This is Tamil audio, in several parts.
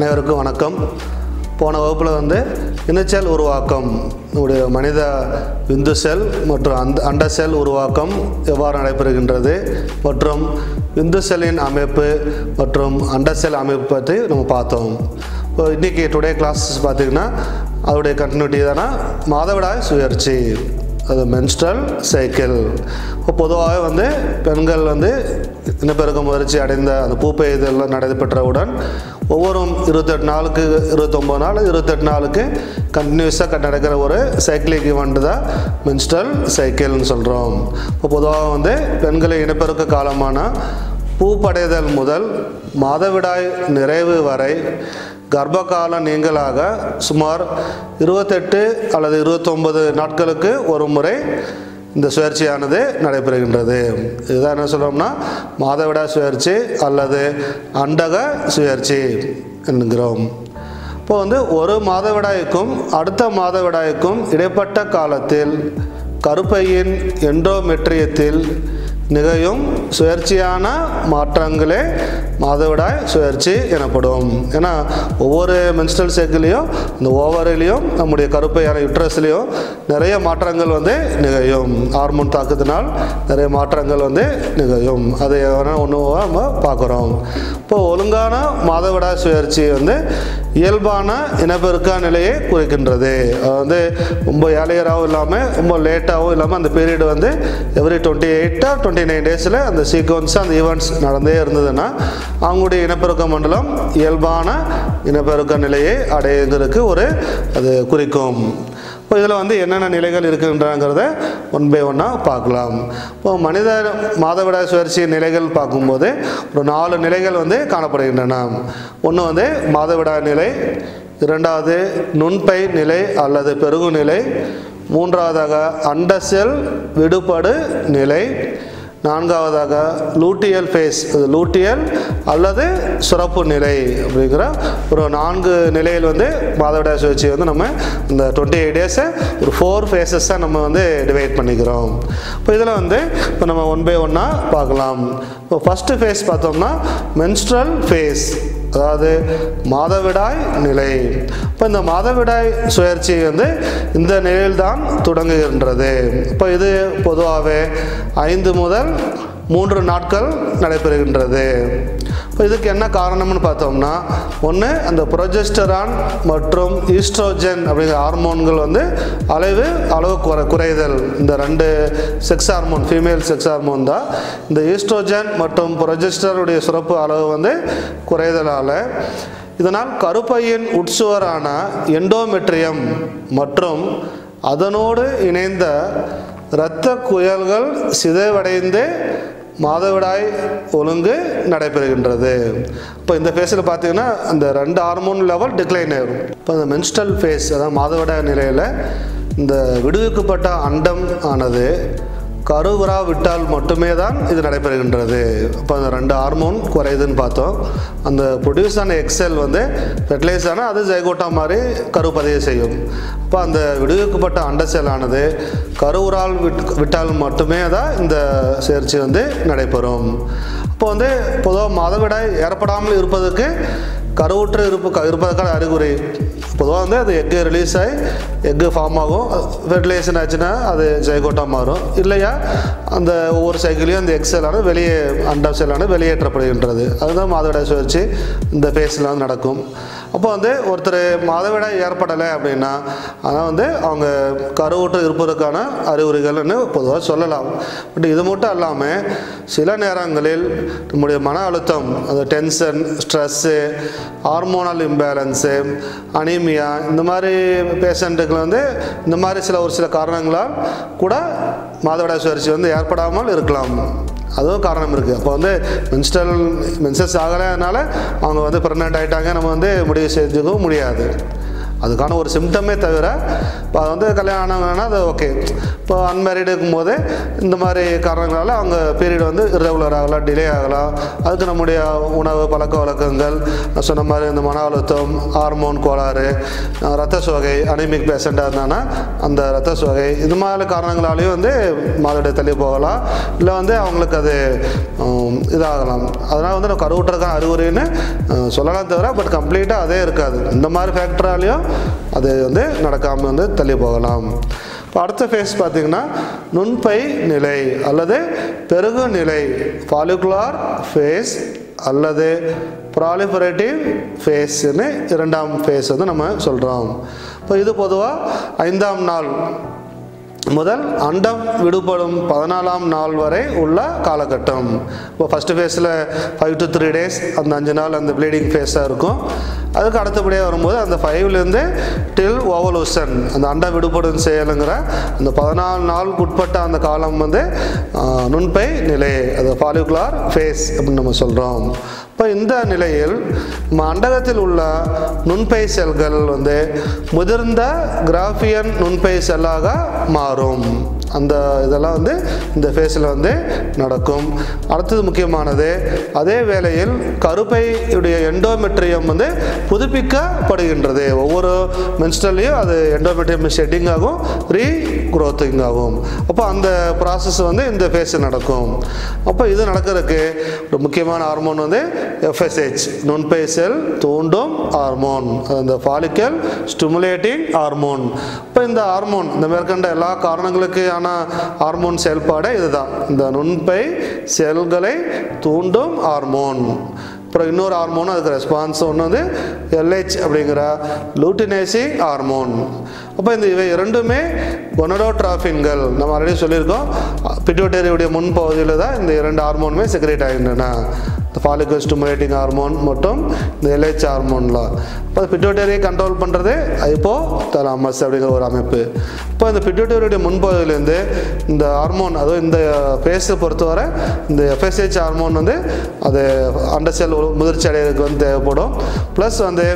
அனைவருக்கும் வணக்கம் போன வகுப்பில் வந்து இனச்செல் உருவாக்கம் நம்முடைய மனித விந்து செல் மற்றும் அந்த அண்ட செல் உருவாக்கம் எவ்வாறு நடைபெறுகின்றது மற்றும் விந்து செல்லின் அமைப்பு மற்றும் அண்ட செல் அமைப்பு பற்றி நம்ம பார்த்தோம் இப்போ இன்றைக்கி டுடே கிளாஸ் பார்த்திங்கன்னா அதோடைய கண்டினியூட்டி தானே மாதவிடாய் சுழற்சி அது மென்ஸ்ட்ரல் சைக்கிள் இப்போ பொதுவாகவே வந்து பெண்கள் வந்து இனப்பெருக்க முயற்சி அடைந்த அந்த பூப்பை இதெல்லாம் நடைபெற்றவுடன் ஒவ்வொரு இருபத்தெட்டு நாளுக்கு இருபத்தொம்போது நாள் இருபத்தெட்டு நாளுக்கு கண்டினியூஸாக நடக்கிற ஒரு சைக்கிளிக் ஈவெண்ட் தான் மென்ஸ்ட்ரல் சைக்கிள்னு சொல்கிறோம் இப்போ பொதுவாக வந்து பெண்களை இனப்பெருக்க காலமான பூப்படைதல் முதல் மாதவிடாய் நிறைவு வரை கர்ப்பகால நீங்களாக சுமார் இருபத்தெட்டு அல்லது இருபத்தொன்பது நாட்களுக்கு ஒரு முறை இந்த சுழற்சியானது நடைபெறுகின்றது இதுதான் என்ன சொல்கிறோம்னா மாதவிடாய் சுழற்சி அல்லது அண்டக சுழற்சி என்கிறோம் இப்போ வந்து ஒரு மாதவிடாய்க்கும் அடுத்த மாதவிடாய்க்கும் இடைப்பட்ட காலத்தில் கருப்பையின் எண்டோமெட்ரியத்தில் நிகழும் சுழற்சியான மாற்றங்களே மாதவிடாய் சுழற்சி எனப்படும் ஏன்னா ஒவ்வொரு மென்ஸ்ட்ரல் சைக்கிளையும் இந்த ஓவரிலையும் நம்முடைய கருப்பையான யுட்ரஸ்லேயும் நிறைய மாற்றங்கள் வந்து நிகழும் ஹார்மோன் தாக்கத்தினால் நிறைய மாற்றங்கள் வந்து நிகழும் அதை ஒன்று நம்ம பார்க்குறோம் இப்போ ஒழுங்கான மாதவிடாய் சுழற்சி வந்து இயல்பான இனப்பெருக்க நிலையை குறிக்கின்றது அது வந்து ரொம்ப ஏழையராகவும் இல்லாமல் ரொம்ப லேட்டாகவும் இல்லாமல் அந்த பீரியட் வந்து எவ்ரி டுவெண்ட்டி எயிட்டாக டுவெண்ட்டி நைன் டேஸில் அந்த சீக்வன்ஸ் அந்த ஈவெண்ட்ஸ் நடந்தே இருந்ததுன்னா அவங்களுடைய இனப்பெருக்க மண்டலம் இயல்பான இனப்பெருக்க நிலையை அடைகிறதுக்கு ஒரு அது குறிக்கும் இப்போ இதில் வந்து என்னென்ன நிலைகள் இருக்குன்றங்கிறத ஒன் பை ஒன்னாக பார்க்கலாம் இப்போ மனித மாதவிடாய் சுழற்சி நிலைகள் பார்க்கும்போது ஒரு நாலு நிலைகள் வந்து காணப்படுகின்றன ஒன்று வந்து மாதவிடாய் நிலை இரண்டாவது நுண்பை நிலை அல்லது பெருகு நிலை மூன்றாவதாக அண்டசெல் விடுபடு நிலை நான்காவதாக லூட்டியல் ஃபேஸ் இது லூட்டியல் அல்லது சுரப்பு நிலை அப்படிங்கிற ஒரு நான்கு நிலையில் வந்து மாதவிடாய் சுழற்சி வந்து நம்ம இந்த டுவெண்ட்டி எயிட் டேஸை ஒரு ஃபோர் ஃபேஸஸாக நம்ம வந்து டிவைட் பண்ணிக்கிறோம் இப்போ இதில் வந்து இப்போ நம்ம ஒன் பை ஒன்னாக பார்க்கலாம் இப்போ ஃபஸ்ட்டு ஃபேஸ் பார்த்தோம்னா மென்ஸ்ட்ரல் ஃபேஸ் அதாவது மாதவிடாய் நிலை இப்போ இந்த மாதவிடாய் சுழற்சி வந்து இந்த நிலையில்தான் தொடங்குகின்றது இப்போ இது பொதுவாகவே ஐந்து முதல் மூன்று நாட்கள் நடைபெறுகின்றது இப்போ இதுக்கு என்ன காரணம்னு பார்த்தோம்னா ஒன்று அந்த ப்ரொஜெஸ்டரான் மற்றும் ஈஸ்ட்ரோஜன் அப்படிங்கிற ஹார்மோன்கள் வந்து அளவு அளவு குறை குறைதல் இந்த ரெண்டு sex hormone female sex hormone தான் இந்த ஈஸ்ட்ரோஜன் மற்றும் ப்ரொஜெஸ்டருடைய சுரப்பு அளவு வந்து குறைதலால் இதனால் கருப்பையின் உட்சுவரான எண்டோமெட்ரியம் மற்றும் அதனோடு இணைந்த இரத்த குயல்கள் சிதைவடைந்து மாதவிடாய் ஒழுங்கு நடைபெறுகின்றது இப்போ இந்த ஃபேஸில் பார்த்தீங்கன்னா இந்த ரெண்டு ஹார்மோன் லெவல் டிக்ளைன் ஆயிரும் இப்போ இந்த மென்ஸ்ட்ரல் ஃபேஸ் அதாவது மாதவிடாய் நிலையில் இந்த விடுவிக்கப்பட்ட அண்டம் ஆனது கருவுரா விட்டால் மட்டுமே தான் இது நடைபெறுகின்றது இப்போ அந்த ரெண்டு ஹார்மோன் குறையுதுன்னு பார்த்தோம் அந்த ப்ரொடியூஸ் ஆன எக்ஸல் வந்து ஃபெர்டிலைஸ் ஆனால் அது ஜெயகோட்டா மாதிரி கரு பதிவு செய்யும் அப்போ அந்த விடுவிக்கப்பட்ட அண்டசெல்லானது கருவுரால் விட் விட்டால் மட்டுமே தான் இந்த சேர்ச்சி வந்து நடைபெறும் அப்போ வந்து பொதுவாக மாதவிடாய் ஏற்படாமல் இருப்பதற்கு கருவுற்று இருப்பு இருப்பதற்கான அறிகுறி பொதுவாக வந்து அது எக்கு ரிலீஸ் ஆகி எக்கு ஃபார்ம் ஆகும் ஃபெர்டிலைசேஷன் ஆச்சுன்னா அது ஜெயகோட்டாக மாறும் இல்லையா அந்த ஒவ்வொரு சைக்கிளையும் அந்த எக்ஸலான வெளியே அண்டம் செல்லான வெளியேற்றப்படுகின்றது அதுதான் மாதவிடாய் சுழற்சி இந்த ஃபேஸில் வந்து நடக்கும் அப்போ வந்து ஒருத்தர் மாதவிடாய் ஏற்படலை அப்படின்னா ஆனால் வந்து அவங்க கருவுற்று இருப்பதற்கான அறிகுறிகள்னு பொதுவாக சொல்லலாம் பட் இது மட்டும் இல்லாமல் சில நேரங்களில் நம்முடைய மன அழுத்தம் அந்த tension stress hormonal imbalance anaemia இந்த மாதிரி பேஷண்ட்டுகள் வந்து இந்த மாதிரி சில ஒரு சில காரணங்களால் கூட மாதவிடாய் சுழற்சி வந்து ஏற்படாமல் இருக்கலாம் அதுவும் காரணம் இருக்குது அப்போ வந்து மென்ஸ்ட்ரல் மென்சஸ் ஆகலைனால அவங்க வந்து ப்ரெக்னென்ட் ஆகிட்டாங்க நம்ம வந்து முடிவு செஞ்சுக்கவும் முடியாது அதுக்கான ஒரு சிம்டமே தவிர இப்போ அது வந்து கல்யாணம் ஆனவங்கன்னா அது ஓகே இப்போ அன்மேரிடு இருக்கும்போது இந்த மாதிரி காரணங்களால் அவங்க பீரியட் வந்து irregular ஆகலாம் டிலே ஆகலாம் அதுக்கு நம்முடைய உணவு பழக்க வழக்கங்கள் நான் சொன்ன மாதிரி இந்த மன அழுத்தம் ஹார்மோன் கோளாறு அஹ் ரத்த சோகை அனிமிக் பேஷண்ட்டாக இருந்தாங்கன்னா அந்த ரத்த சோகை இது மாதிரி காரணங்களாலேயும் வந்து மாதவிடாய் தள்ளி போகலாம் இல்லை வந்து அவங்களுக்கு அது உம், இதாகலாம் அதனால் வந்து நம்ம கருவுற்றதுக்கான அறிகுறின்னு அஹ், சொல்லலாம் தவிர பட் கம்ப்ளீட்டாக அதே இருக்காது இந்த மாதிரி ஃபேக்டராலையும் அது வந்து நடக்காமல் வந்து தள்ளி போகலாம் இப்போ அடுத்த ஃபேஸ் பார்த்தீங்கன்னா நுண்பை நிலை அல்லது பெருகு நிலை ஃபாலிகுலார் ஃபேஸ் அல்லது ப்ராலிஃபரேட்டிவ் ஃபேஸ்னு இரண்டாம் ஃபேஸ் வந்து நம்ம சொல்கிறோம் இப்போ இது பொதுவாக ஐந்தாம் நாள் முதல் அண்டம் விடுபடும் பதினாலாம் நாள் வரை உள்ள காலகட்டம் இப்போ ஃபஸ்ட்டு ஃபேஸில் ஃபைவ் டு த்ரீ டேஸ் அந்த அஞ்சு நாள் அந்த ப்ளீடிங் ஃபேஸாக இருக்கும் அதுக்கு அடுத்தபடியாக வரும்போது அந்த ஃபைவ்லேருந்து டில் ஓவலூஷன் அந்த அண்டம் விடுபடும் செயலுங்கிற அந்த பதினாலு நாளுக்கு உட்பட்ட அந்த காலம் வந்து ஆஹ், நுண்பை நிலை அது ஃபாலிகுலார் ஃபேஸ் அப்படின்னு நம்ம சொல்கிறோம் இப்போ இந்த நிலையில் நம்ம அண்டகத்தில் உள்ள நுண்பை செல்கள் வந்து முதிர்ந்த கிராஃபியன் நுண்பை செல்லாக மாறும் அந்த இதெல்லாம் வந்து இந்த ஃபேஸில் வந்து நடக்கும் அடுத்தது முக்கியமானது அதே வேளையில் கருப்பையுடைய எண்டோமெட்ரியம் வந்து புதுப்பிக்கப்படுகின்றது ஒவ்வொரு மென்ஸ்டர்லையும் அது எண்டோமெட்ரியம் ஷெட்டிங் ஆகும் ரீ growthing ஆகும் அப்போ அந்த ப்ராசஸ் வந்து இந்த ஃபேஸில் நடக்கும் அப்போ இது நடக்கிறதுக்கு ஒரு முக்கியமான ஹார்மோன் வந்து எஃப்எஸ்ஹெச் நுண்பை செல் தூண்டும் ஹார்மோன் அந்த ஃபாலிக்கல் ஸ்டிமுலேட்டிங் ஹார்மோன் இப்போ இந்த ஹார்மோன் இந்த மேற்கண்ட எல்லா காரணங்களுக்கான ஹார்மோன் செயல்பாடு இதுதான் இந்த நுண்பை செல்களை தூண்டும் ஹார்மோன் அப்புறம் இன்னொரு ஹார்மோன் அதுக்கு ரெஸ்பான்ஸ் ஒன்று வந்து எல்ஹெச் அப்படிங்கிற லூட்டினேசிங் ஹார்மோன் அப்போ இந்த இவை இரண்டுமே கொனடோட்ராஃபின்கள் நம்ம ஆல்ரெடி சொல்லியிருக்கோம் பிட்யூட்டரியுடைய முன் பகுதியில் தான் இந்த இரண்டு ஹார்மோனுமே செக்ரேட் ஆகின்றன இந்த ஃபாலிகல் ஸ்டிமுலேட்டிங் ஹார்மோன் மற்றும் இந்த எல்ஹெச் ஹார்மோன்லாம் இப்போ பிட்யூட்டரியை கண்ட்ரோல் பண்ணுறது ஐப்போ தலாமஸ் அப்படிங்கிற ஒரு அமைப்பு இப்போ இந்த பிட்யூட்டரியுடைய முன்பகுதியிலேருந்து இந்த ஹார்மோன் அதுவும் இந்த ஃபேஸை பொறுத்தவரை இந்த எஃப்எஸ்ஹெச் ஹார்மோன் வந்து அது அண்டர் செல் முதிர்ச்சி அடைகிறதுக்கு வந்து தேவைப்படும் ப்ளஸ் வந்து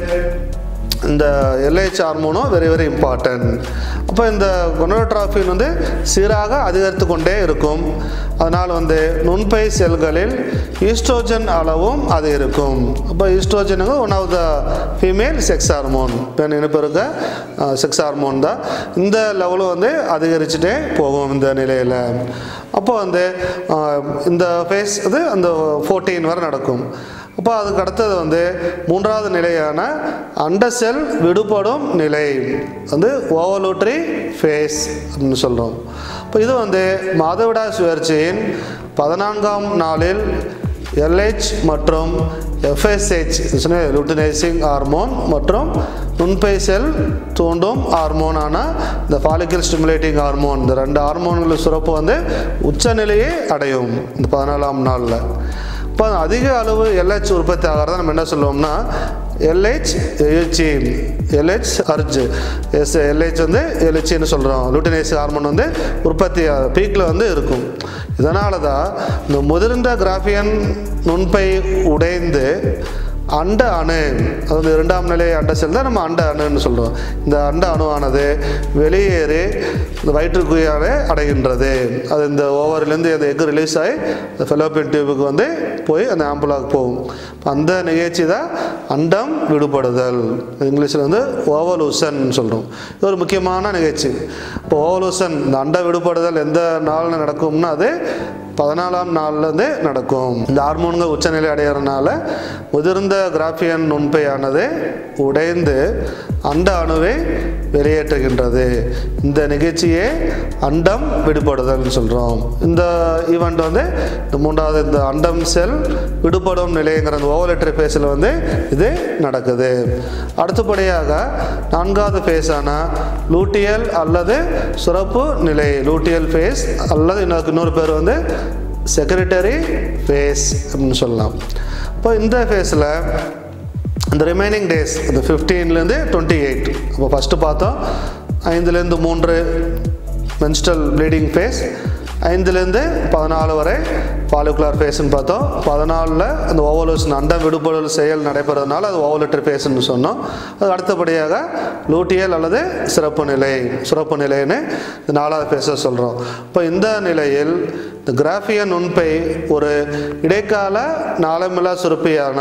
இந்த எல்ஹெச் ஹார்மோனும் வெரி வெரி இம்பார்ட்டன்ட் அப்போ இந்த கொனோட்ராஃபின் வந்து சீராக அதிகரித்து கொண்டே இருக்கும் அதனால் வந்து நுண்பை செல்களில் ஈஸ்ட்ரோஜன் அளவும் அதிகரிக்கும் அப்போ ஈஸ்ட்ரோஜனுங்க one of the female sex hormone பெண் இனப்பெருக்க செக்ஸ் ஹார்மோன் தான் இந்த லெவலும் வந்து அதிகரிச்சுட்டே போகும் இந்த நிலையில் அப்போ வந்து அஹ், இந்த ஃபேஸ் வந்து அந்த ஃபோர்டீன் வரை நடக்கும் அப்போ அதுக்கு அடுத்தது வந்து மூன்றாவது நிலையான அண்டசெல் விடுபடும் நிலை வந்து ஓவலூட்ரி ஃபேஸ் அப்படின்னு சொல்கிறோம் இப்போ இது வந்து மாதவிடாய் சுழற்சியின் பதினான்காம் நாளில் எல்ஹெச் மற்றும் எஃப்எஸ்ஹெச் லுட்டினைசிங் ஹார்மோன் மற்றும் நுண்பை செல் தூண்டும் ஹார்மோனான இந்த ஃபாலிக்கல் ஸ்டிமுலேட்டிங் ஹார்மோன் இந்த ரெண்டு ஹார்மோன்கள் சுரப்பு வந்து உச்சநிலையை அடையும் இந்த பதினாலாம் நாளில் இப்போ அதிக அளவு எல்ஹெச் உற்பத்தி ஆகிறத நம்ம என்ன சொல்லுவோம்னா எல்ஹெச் எழுச்சி எல்ஹெச் அர்ஜ் எஸ் எல்ஹெச் வந்து எழுச்சின்னு சொல்கிறோம் லூட்டினைஸ் ஹார்மோன் வந்து உற்பத்தி பீக்கில் வந்து இருக்கும் இதனால தான் இந்த முதிர்ந்த கிராஃபியன் நுண்பை உடைந்து அண்ட அணு அதாவது இரண்டாம் நிலை அண்ட செல் தான் நம்ம அண்ட அணுன்னு சொல்கிறோம் இந்த அண்ட அணுவானது வெளியேறி இந்த வயிற்றுக்குள்ளாலே அடைகின்றது அது இந்த ஓவரிலேருந்து அந்த எக் ரிலீஸ் ஆகி அந்த ஃபெலோபியன் டியூபுக்கு வந்து போய் அந்த ஆம்புலாக்கு போகும் அந்த நிகழ்ச்சி தான் அண்டம் விடுபடுதல் இங்கிலீஷில் வந்து ஓவலூசன் சொல்கிறோம் இது ஒரு முக்கியமான நிகழ்ச்சி இப்போ ஓவலூசன் இந்த அண்ட விடுபடுதல் எந்த நாளில் நடக்கும்னா அது பதினாலாம் நாள்லேருந்து நடக்கும் இந்த ஹார்மோன்கள் உச்சநிலை அடையிறதுனால முதிர்ந்த கிராஃபியன் நுண்பையானது உடைந்து அண்ட அணுவை வெளியேற்றுகின்றது இந்த நிகழ்ச்சியே அண்டம் விடுபடுதல்னு சொல்கிறோம் இந்த ஈவெண்ட் வந்து இந்த மூன்றாவது இந்த அண்டம் செல் விடுபடும் நிலைங்கிற அந்த ஓவலேட்டரி ஃபேஸில் வந்து இது நடக்குது அடுத்தபடியாக நான்காவது ஃபேஸான லூட்டியல் அல்லது சுரப்பு நிலை லூட்டியல் ஃபேஸ் அல்லது இன்னொரு இன்னொரு பேர் வந்து செக்ரட்டரி ஃபேஸ் அப்படின்னு சொல்லலாம் இப்போ இந்த ஃபேஸில் இந்த ரிமைனிங் டேஸ் இந்த ஃபிஃப்டீன்லேருந்து டுவெண்ட்டி எயிட் இப்போ ஃபஸ்ட்டு பார்த்தோம் ஐந்துலேருந்து மூன்று மென்ஸ்ட்ரல் ப்ளீடிங் ஃபேஸ் ஐந்துலேருந்து பதினாலு வரை ஃபாலிகுலர் ஃபேஸ்ன்னு பார்த்தோம் பதினாலில் அந்த ஓவலுஷன் அண்டம் விடுபடல் செயல் நடைபெறதுனால அது ஓவலட்டரி ஃபேஸ்ன்னு சொன்னோம் அது அடுத்தபடியாக லூட்டியல் அல்லது சிறப்பு நிலை சிறப்பு நிலைன்னு இந்த நாலாவது ஃபேஸை சொல்கிறோம் இப்போ இந்த நிலையில் இந்த கிராஃபிய நுண்பை ஒரு இடைக்கால நாளமில்லா சுரப்பியான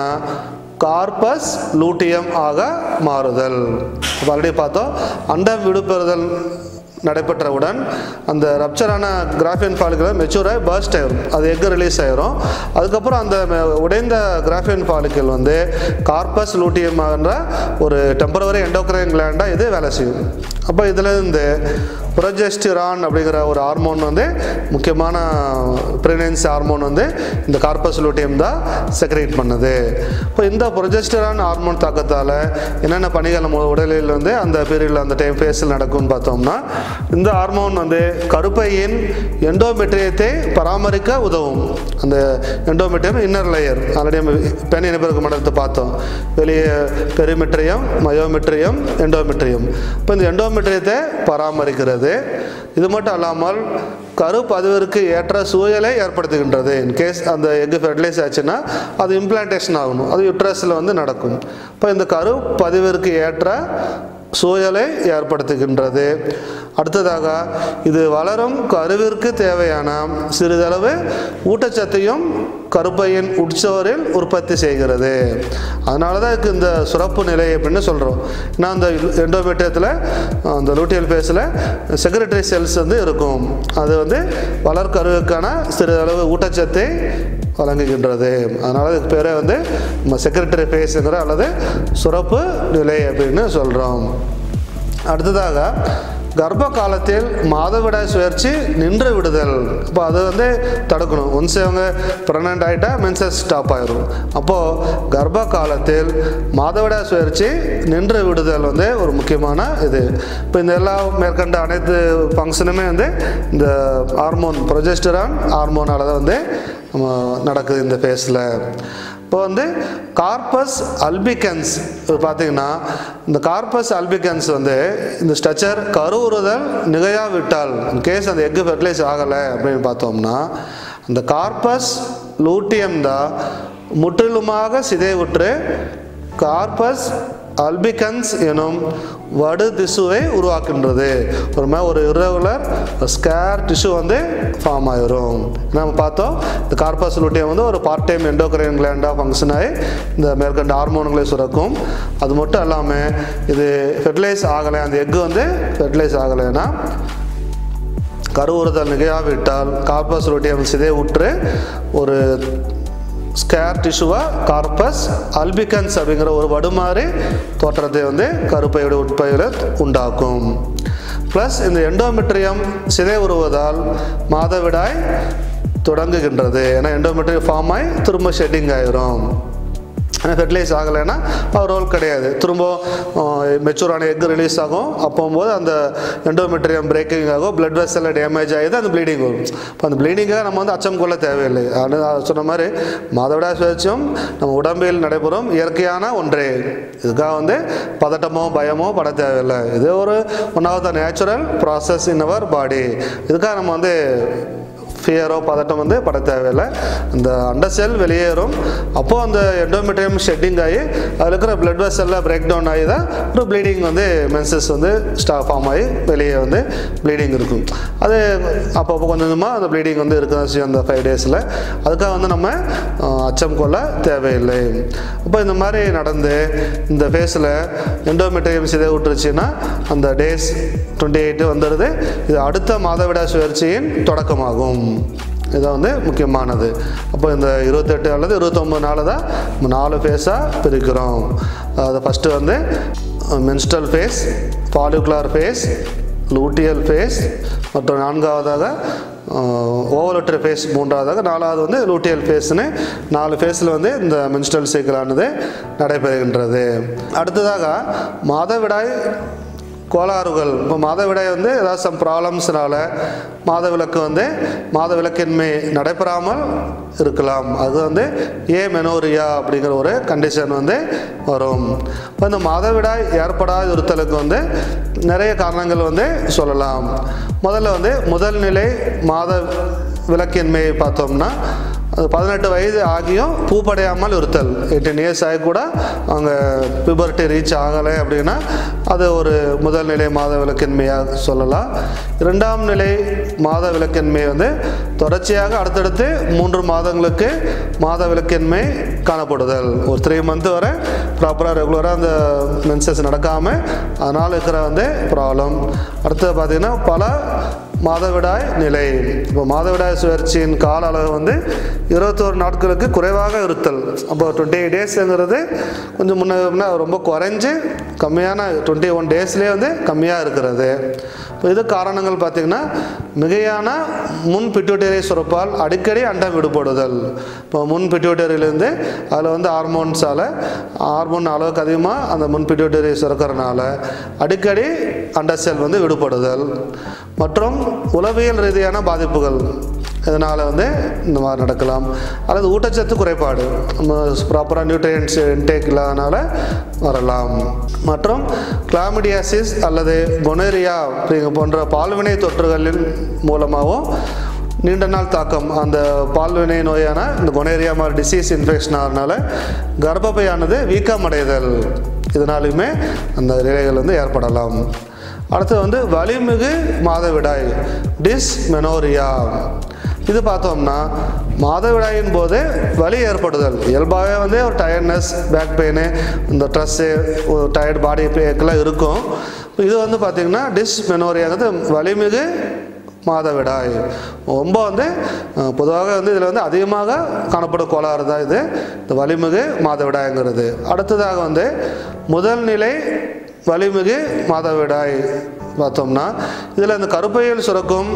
கார்பஸ் லூட்டியம் ஆக மாறுதல் இப்போ ஆல்ரெடி பார்த்தோம் அண்டம் விடுபெறுதல் நடைபெற்றவுடன் அந்த ரப்சரான கிராஃபியன் ஃபாலிகுலர் மெச்சூராக பர்ஸ்ட் ஆயிரும் அது எக்கு ரிலீஸ் ஆயிரும் அதுக்கப்புறம் அந்த ம- உடைந்த கிராஃபியன் ஃபாலிக்கல் வந்து கார்பஸ் லூட்டியம் என்ற ஒரு டெம்பரவரி எண்டோக்ரைன் கிளாண்டாக இது வேலை செய்யும் அப்போ இதுலேருந்து ப்ரொஜெஸ்டிரான் அப்படிங்கிற ஒரு ஹார்மோன் வந்து முக்கியமான ப்ரெக்னன்சி ஹார்மோன் வந்து இந்த கார்பஸ் லூட்டியம் தான் செக்ரேட் பண்ணுது இப்போ இந்த ப்ரொஜெஸ்டிரான் ஹார்மோன் தாக்கத்தால் என்னென்ன பணிகள் நம்ம உடலில் வந்து அந்த பீரியடில் அந்த டைம் ஃபேஸில் நடக்கும்னு பார்த்தோம்னா இந்த ஹார்மோன் வந்து கருப்பையின் எண்டோமெட்ரியத்தை பராமரிக்க உதவும் அந்த எண்டோமெட்ரியம் இன்னர் லேயர் ஆல்ரெடி நம்ம பெண் இனப்பெருக்க மண்டலத்தை பார்த்தோம் வெளியே பெரிமெட்ரியம் மயோமெட்ரியம் எண்டோமெட்ரியம் இப்போ இந்த எண்டோமெட்ரியத்தை பராமரிக்கிறது இது மட்டும் அல்லாமல் கரு பதிவிற்கு ஏற்ற சூழலை ஏற்படுத்துகின்றது இன்கேஸ் அந்த எக்கு ஃபெர்டிலைஸ் ஆச்சுன்னா அது இம்ப்ளான்டேஷன் ஆகணும் அது யுட்ரஸில் வந்து நடக்கும் இப்போ இந்த கரு பதிவிற்கு ஏற்ற சூழலை ஏற்படுத்துகின்றது அடுத்ததாக இது வளரும் கருவிற்கு தேவையான சிறிதளவு ஊட்டச்சத்தையும் கருப்பையின் உட்சுவரில் உற்பத்தி செய்கிறது அதனால தான் இதுக்கு இந்த சுரப்பு நிலை அப்படின்னு சொல்கிறோம் ஏன்னா அந்த எண்டோமெட்ரியத்தில் அந்த லூட்டியல் பேஸில் செக்ரட்டரி செல்ஸ் வந்து இருக்கும் அது வந்து வளர்கருவுக்கான சிறிதளவு ஊட்டச்சத்தை வழங்குகின்றது அதனால் இதுக்கு பேரே வந்து நம்ம செக்ரட்டரி ஃபேஸுங்கிற அல்லது சுரப்பு நிலை அப்படின்னு சொல்கிறோம் அடுத்ததாக கர்ப்ப காலத்தில் மாதவிடாய் சுழற்சி நின்று விடுதல் இப்போ அது வந்து தடுக்கணும் ஒன்ஸ் அவங்க ப்ரெக்னென்ட் ஆகிட்டா மென்சஸ் ஸ்டாப் ஆயிரும் அப்போது கர்ப்ப காலத்தில் மாதவிடாய் சுழற்சி நின்று விடுதல் வந்து ஒரு முக்கியமான இது இப்போ இந்த எல்லா மேற்கண்ட அனைத்து ஃபங்க்ஷனுமே வந்து இந்த ஹார்மோன் ப்ரொஜெஸ்டரான் ஹார்மோனால தான் வந்து நம்ம நடக்குது இந்த ஃபேஸில் இப்போ வந்து கார்பஸ் அல்பிகன்ஸ் இது பார்த்தீங்கன்னா இந்த கார்பஸ் அல்பிகன்ஸ் வந்து இந்த ஸ்ட்ரக்சர் கருவுறுதல் நிகழாவிட்டால் கேஸ் அந்த எக்கு ஃபெர்டிலைஸ் ஆகலை அப்படின்னு பார்த்தோம்னா அந்த கார்பஸ் லூட்டியம் தான் முற்றிலுமாக சிதைவுற்று கார்பஸ் அல்பிகன்ஸ் எனும் வடு திசுவை உருவாக்குகின்றது ஒரு மாதிரி ஒரு irregular ஸ்கேர் டிஷ்யூ வந்து ஃபார்ம் ஆயிரும் நம்ம பார்த்தோம் இந்த கார்பஸ் லூட்டியம் வந்து ஒரு பார்ட் டைம் எண்டோக்ரைன் கிளாண்டாக ஃபங்க்ஷன் ஆகி இந்த மேற்கண்ட ஹார்மோன்களை சுரக்கும் அது மட்டும் இல்லாமல் இது ஃபெர்டிலைஸ் ஆகலை அந்த எக்கு வந்து ஃபெர்டிலைஸ் ஆகலைன்னா கருவுறுதல் நிகழாவிட்டால் கார்பஸ் லூட்டியம் சிதைவுற்று ஒரு ஸ்கேர் டிஷ்யூவாக கார்பஸ் அல்பிகன்ஸ் அப்படிங்கிற ஒரு வடுமாறி தோற்றத்தை வந்து கருப்பையோட உட்பையில் உண்டாக்கும் ப்ளஸ் இந்த எண்டோமெட்ரியம் சிதை உருவதால் மாதவிடாய் தொடங்குகின்றது ஏன்னா எண்டோமெட்ரியம் ஃபார்ம் ஆகி திரும்ப ஷெட்டிங் ஆயிரும் ஆனால் ஃபெர்டிலைஸ் ஆகலைன்னா அவர் ரோல் கிடையாது திரும்ப மெச்சூரான எக் ரிலீஸ் ஆகும் அப்போம்போது அந்த எண்டோமெட்ரியம் பிரேக்கிங் ஆகும் பிளட் வெசலில் டேமேஜ் ஆகிது அந்த ப்ளீடிங் வரும் இப்போ அந்த ப்ளீடிங்காக நம்ம வந்து அச்சம் கொள்ள தேவையில்லை அது அது சொன்ன மாதிரி மாதவிடா சுழற்சியும் நம்ம உடம்பில் நடைபெறும் இயற்கையான ஒன்றே இதுக்காக வந்து பதட்டமோ பயமோ பட தேவையில்லை இது ஒரு one of the natural process in our body இதுக்காக நம்ம வந்து ஃபியரோ பதட்டம் வந்து பட தேவையில்லை அந்த அண்டர் செல் வெளியேறும் அப்போது அந்த எண்டோமெட்ரியம் ஷெட்டிங் ஆகி அதில் இருக்கிற பிளட் வெசலில் பிரேக் டவுன் ஆகி தான் ஒரு ப்ளீடிங் வந்து மென்சஸ் வந்து ஸ்டா ஃபார்ம் ஆகி வெளியே வந்து ப்ளீடிங் இருக்கும் அது அப்பப்போ கொஞ்சம் கொஞ்சமாக அந்த ப்ளீடிங் வந்து இருக்க தான் செய்யும் அந்த ஃபைவ் டேஸில் அதுக்காக வந்து நம்ம அஹ், அச்சம் கொள்ள தேவையில்லை அப்போ இந்த மாதிரி நடந்து இந்த ஃபேஸில் எண்டோமெட்ரியம் சிதை விட்டுருச்சுன்னா அந்த டேஸ் டுவெண்ட்டி எயிட்டு வந்துடுது இது அடுத்த மாதவிடா சுழற்சியின் தொடக்கமாகும் இதான் வந்து முக்கியமானது அப்போ இந்த இருபத்தெட்டு அல்லது இருபத்தொம்பது நாள் தான் நம்ம நாலு ஃபேஸாக பிரிக்கிறோம் அது ஃபஸ்ட்டு வந்து menstrual phase follicular phase luteal phase மற்றும் நான்காவதாக ஓவலட்ரி ஃபேஸ் மூன்றாவதாக நாலாவது வந்து லூட்டியல் ஃபேஸ்னு நாலு ஃபேஸில் வந்து இந்த மென்ஸ்ட்ரல் சைக்கிளானது நடைபெறுகின்றது அடுத்ததாக மாதவிடாய் கோளாறுகள் இப்போ மாதவிடாய் வந்து ஏதாவது சம் ப்ராப்ளம்ஸ்னால மாதவிலக்கு வந்து மாதவிலக்கின்மை நடைபெறாமல் இருக்கலாம் அது வந்து ஏ மெனோரியா அப்படிங்கிற ஒரு கண்டிஷன் வந்து வரும் இப்போ இந்த மாதவிடாய் ஏற்படாத இருத்தலுக்கு வந்து நிறைய காரணங்கள் வந்து சொல்லலாம் முதல்ல வந்து முதல் நிலை மாத விளக்கின்மையை பார்த்தோம்னா அது பதினெட்டு வயது ஆகியும் பூப்படையாமல் இருத்தல் எயிட்டீன் இயர்ஸ் ஆகி கூட அவங்க பிபர்ட்டி ரீச் ஆகலை அப்படின்னா அது ஒரு முதல் நிலை மாத விளக்கின்மையாக சொல்லலாம் இரண்டாம் நிலை மாத விளக்கின்மை வந்து தொடர்ச்சியாக அடுத்தடுத்து மூன்று மாதங்களுக்கு மாத விளக்கின்மை காணப்படுதல் ஒரு த்ரீ மந்த் வரை ப்ராப்பராக ரெகுலராக அந்த மென்சஸ் நடக்காமல் அதனால் இருக்கிற வந்து ப்ராப்ளம் அடுத்தது பார்த்திங்கன்னா பல மாதவிடாய் நிலை இப்போ மாதவிடாய் சுழற்சியின் கால அளவு வந்து இருபத்தோரு நாட்களுக்கு குறைவாக இருத்தல் அப்போ டுவெண்ட்டி எயிட் டேஸுங்கிறது கொஞ்சம் முன்ன முன்ன ரொம்ப குறைஞ்சு கம்மியான டுவெண்ட்டி ஒன் டேஸ்லேயே வந்து கம்மியாக இருக்கிறது இப்போ இது காரணங்கள் பார்த்திங்கன்னா மிகையான முன் பிட்யூட்டரி சுரப்பால் அடிக்கடி அண்டம் விடுபடுதல் இப்போ முன் பிட்யூட்டரியிலேருந்து அதில் வந்து ஹார்மோன்ஸால் ஹார்மோன் அளவுக்கு அதிகமாக அந்த முன் பிட்யூட்டரி சுரக்கிறனால அடிக்கடி அண்டசெல் வந்து விடுபடுதல் மற்றும் உளவியல் ரீதியான பாதிப்புகள் இதனால் வந்து இந்த மாதிரி நடக்கலாம் அல்லது ஊட்டச்சத்து குறைபாடு நம்ம ப்ராப்பராக நியூட்ரியன்ஸ் இன்டேக் இல்லாதனால வரலாம் மற்றும் கிளாமிடியாசிஸ் அல்லது கொனேரியா அப்படிங்க போன்ற பால்வினை தொற்றுகளின் மூலமாகவும் நீண்ட நாள் தாக்கம் அந்த பால்வினை நோயான இந்த கொனேரியா மாதிரி டிசீஸ் இன்ஃபெக்ஷன் ஆகிறதுனால கர்ப்பப்பையானது வீக்கம் அடைதல் இதனாலுமே அந்த நிலைகள் வந்து ஏற்படலாம் அடுத்து வந்து வலிமிகு மாதவிடாய் டிஸ்மெனோரியா இது பார்த்தோம்னா மாதவிடாயின் போது வலி ஏற்படுதல் இயல்பாகவே வந்து ஒரு டயர்ட்னஸ் பேக் பெயின் இந்த ட்ரெஸ்ஸு ஒரு டயர்ட் பாடி பேக்கெல்லாம் இருக்கும் இது வந்து பார்த்திங்கன்னா டிஸ்மெனோரியாங்கிறது வலிமிகு மாதவிடாய் ரொம்ப வந்து அஹ், பொதுவாக வந்து இதில் வந்து அதிகமாக காணப்படும் கோளாறு தான் இது இந்த வலிமிகு மாதவிடாய்ங்கிறது அடுத்ததாக வந்து முதல் நிலை வலிமிகு மாதவிடாய் பார்த்தோம்னா இதில் இந்த கருப்பையில் சுரக்கும்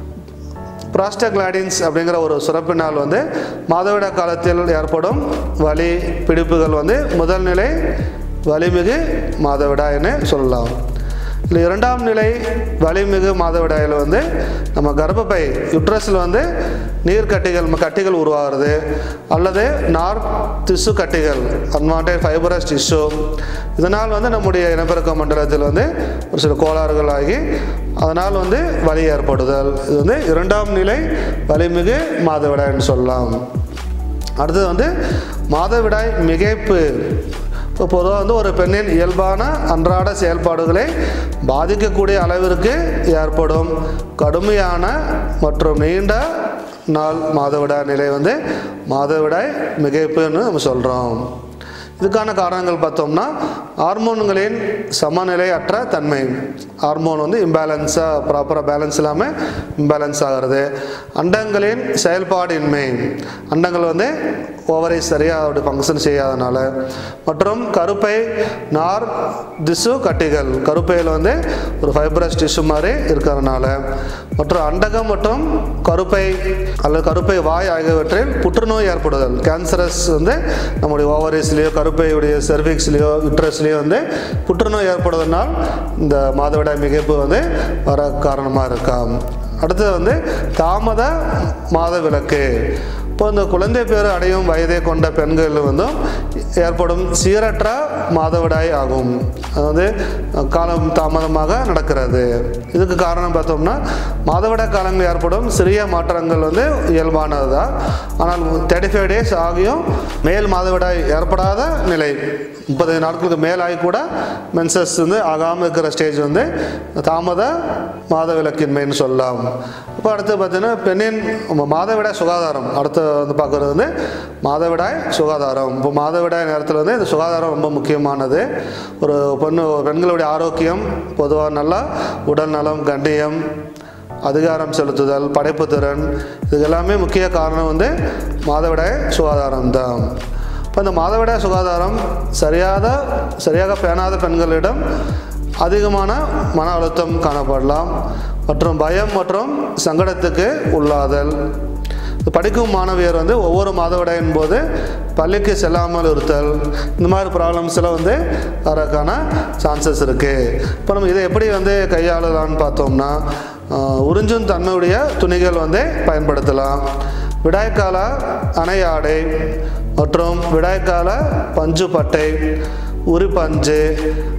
ப்ராஸ்டக்லாடின்ஸ் அப்படிங்கிற ஒரு சுரப்பினால் வந்து மாதவிட காலத்தில் ஏற்படும் வலி பிடிப்புகள் வந்து முதல் நிலை வலிமிகு மாதவிடாய்னு சொல்லலாம் இல்லை இரண்டாம் நிலை வலிமிகு மாதவிடாயில் வந்து நம்ம கர்ப்பப்பை யுட்ரஸில் வந்து நீர் கட்டிகள் கட்டிகள் உருவாகிறது அல்லது நார் திசு கட்டிகள் அன்வான்ட் ஃபைபரஸ் டிஷ்யூ இதனால் வந்து நம்முடைய இனப்பெருக்க மண்டலத்தில் வந்து ஒரு சில கோளாறுகள் ஆகி அதனால் வந்து வலி ஏற்படுதல் இது வந்து இரண்டாம் நிலை வலிமிகு மாதவிடாய்னு சொல்லலாம் அடுத்தது வந்து மாதவிடாய் மிகைப்பு இப்போ பொதுவாக வந்து ஒரு பெண்ணின் இயல்பான அன்றாட செயல்பாடுகளை பாதிக்கக்கூடிய அளவிற்கு ஏற்படும் கடுமையான மற்றும் நீண்ட நாள் மாதவிடாய் நிலை வந்து மாதவிடாய் மிகைப்புன்னு நம்ம சொல்கிறோம் இதுக்கான காரணங்கள் பார்த்தோம்னா ஹார்மோன்களின் சமநிலை அற்ற தன்மை ஹார்மோன் வந்து இம்பேலன்ஸாக ப்ராப்பராக பேலன்ஸ் இல்லாமல் இம்பேலன்ஸ் ஆகிறது அண்டங்களின் செயல்பாடின்மை அண்டங்கள் வந்து ஓவரை சரியாக அதோட ஃபங்க்ஷன் செய்யாதனால மற்றும் கருப்பை நார் திசு கட்டிகள் கருப்பையில் வந்து ஒரு ஃபைப்ரஸ் டிஷ்யூ மாதிரி இருக்கிறதுனால மற்றும் அண்டகம் மற்றும் கருப்பை அல்லது கருப்பை வாய் ஆகியவற்றில் புற்றுநோய் ஏற்படுதல் கேன்சரஸ் வந்து நம்முடைய ஓவரிஸ்லேயோ கருப்பையுடைய செர்விக்ஸ்லேயோ யுட்ரஸ்லேயோ வந்து புற்றுநோய் ஏற்படுவதனால் இந்த மாதவிடாய் மிகைப்பு வந்து வர காரணமாக இருக்காம் அடுத்தது வந்து தாமத மாத விளக்கு இப்போ இந்த குழந்தை பேர் அடையும் வயதை கொண்ட பெண்கள் வந்து ஏற்படும் சீரற்ற மாதவிடாய் ஆகும் அது வந்து காலம் தாமதமாக நடக்கிறது இதுக்கு காரணம் பார்த்தோம்னா மாதவிடாய் காலங்களில் ஏற்படும் சிறிய மாற்றங்கள் வந்து இயல்பானது தான் ஆனால் தேர்ட்டி ஃபைவ் டேஸ் ஆகியும் மேல் மாதவிடாய் ஏற்படாத நிலை முப்பது நாட்களுக்கு மேல் ஆகி கூட மென்சஸ் வந்து ஆகாமல் இருக்கிற ஸ்டேஜ் வந்து தாமத மாதவிலக்கின்மைன்னு சொல்லலாம் இப்போ அடுத்து பார்த்தீங்கன்னா பெண்ணின் மாதவிடாய் சுகாதாரம் அடுத்து வந்து பார்க்குறது வந்து மாதவிடாய் சுகாதாரம் இப்போ மாதவிடாய் நேரத்தில் வந்து இந்த சுகாதாரம் ரொம்ப முக்கியமானது ஒரு பெண்ணு பெண்களுடைய ஆரோக்கியம் பொதுவாக நல்லா உடல் நலம் கண்ணியம் அதிகாரம் செலுத்துதல் படைப்புத்திறன் இது எல்லாமே முக்கிய காரணம் வந்து மாதவிடாய் சுகாதாரம் தான் இப்போ இந்த மாதவிடாய் சுகாதாரம் சரியாத சரியாக பேணாத பெண்களிடம் அதிகமான மன அழுத்தம் காணப்படலாம் மற்றும் பயம் மற்றும் சங்கடத்துக்கு உள்ளாதல் படிக்கும் மாணவியர் வந்து ஒவ்வொரு மாதவிடாயின் போது பள்ளிக்கு செல்லாமல் இருத்தல் இந்த மாதிரி ப்ராப்ளம்ஸ் எல்லாம் வந்து வரக்கான சான்சஸ் இருக்குது இப்போ நம்ம இதை எப்படி வந்து கையாளலாம்னு பார்த்தோம்னா ஆஹ், உறிஞ்சும் தன்மையுடைய துணிகள் வந்து பயன்படுத்தலாம் விடாய்க்கால அணை ஆடை மற்றும் விடாய்க்கால பஞ்சு பட்டை உரிப்பஞ்சு